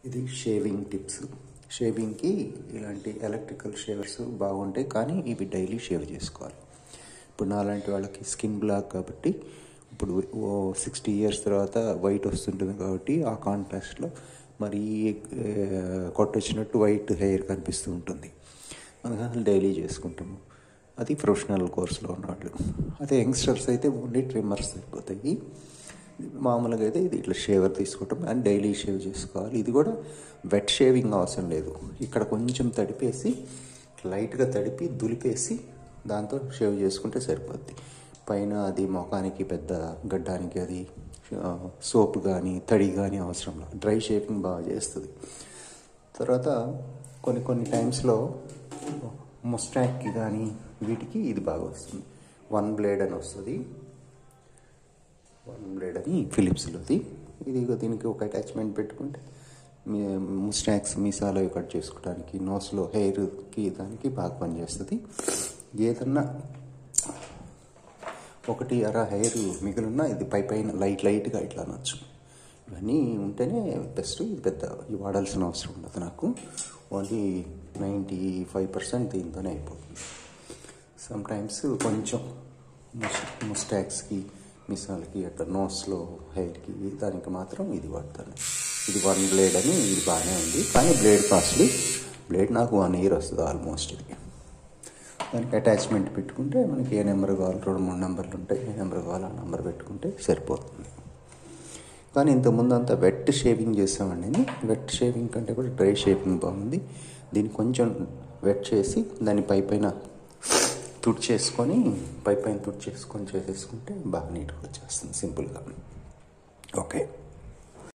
ఇది shaving tips షేవింగ్కి ఇలాంటి electrical shavers బాగుంటాయి కానీ ఇవి డైలీ షేవ్ చేసుకోవాలి ఇప్పుడు నాలాంటి వాళ్ళకి స్కిన్ బ్లాక్ కాబట్టి ఇప్పుడు ఓ సిక్స్టీ ఇయర్స్ తర్వాత వైట్ వస్తుంటుంది కాబట్టి ఆ కాంట్రాస్ట్లో మరి కొట్టొచ్చినట్టు వైట్ హెయిర్ కనిపిస్తూ ఉంటుంది అందుకని డైలీ చేసుకుంటాము అది ప్రొఫెషనల్ కోర్సులో ఉన్నవాళ్ళు అదే యంగ్స్టర్స్ అయితే ఓన్లీ ట్రిమ్మర్స్ సరిపోతాయి మామూలుగా అయితే ఇది ఇట్లా షేవర్ తీసుకుంటాం అండ్ డైలీ షేవ్ చేసుకోవాలి ఇది కూడా వెట్ షేవింగ్ అవసరం లేదు ఇక్కడ కొంచెం తడిపేసి లైట్గా తడిపి దులిపేసి దాంతో షేవ్ చేసుకుంటే సరిపోద్ది పైన అది ముఖానికి పెద్ద గడ్డానికి అది సోప్ కానీ తడి కానీ అవసరం లేదు డ్రై షేవింగ్ బాగా చేస్తుంది తర్వాత కొన్ని కొన్ని టైమ్స్లో ముస్టాక్కి కానీ వీటికి ఇది బాగా వస్తుంది వన్ బ్లేడ్ అని వస్తుంది వన్ బ్లేడ్ అని ఫిలిప్స్లోది ఇది దీనికి ఒక అటాచ్మెంట్ పెట్టుకుంటే మీ ముస్టాక్స్ మీసాలు కట్ చేసుకోవడానికి నోస్లో హెయిర్కి దానికి బాగా పనిచేస్తుంది ఏదన్నా ఒకటి అర హెయిర్ మిగిలిన ఇది పై పైన లైట్ లైట్గా ఇట్లా అనొచ్చు ఇవన్నీ ఉంటేనే బెస్ట్ ఇది పెద్ద ఇవి వాడాల్సిన అవసరం ఉండదు నాకు ఓన్లీ నైంటీ ఫైవ్ పర్సెంట్ దీంతోనే అయిపోతుంది సమ్ టైమ్స్ కొంచెం ముస్ ముస్టాక్స్కి మిసాలకి అట్లా నోస్లో హెయిర్కి దానికి మాత్రం ఇది వాడతాను ఇది వన్ బ్లేడ్ అని ఇది బాగానే ఉంది కానీ బ్లేడ్ కాస్ట్లీ బ్లేడ్ నాకు వన్ ఇయర్ వస్తుంది ఆల్మోస్ట్ ఇది దానికి అటాచ్మెంట్ పెట్టుకుంటే మనకి ఏ నెంబర్ కావాలి రెండు మూడు నెంబర్లు ఉంటాయి ఏ నెంబర్ కావాలి ఆ నెంబర్ పెట్టుకుంటే సరిపోతుంది కానీ ఇంతకుముందు అంతా వెట్ షేవింగ్ చేసామండి వెట్ షేవింగ్ కంటే కూడా డ్రై షేవింగ్ బాగుంది దీన్ని కొంచెం వెట్ చేసి దాని పై పైన తుడిచేసుకొని పై పైన తుడిచేసుకొని చేసేసుకుంటే బాగా నీట్గా వచ్చేస్తుంది సింపుల్గా ఓకే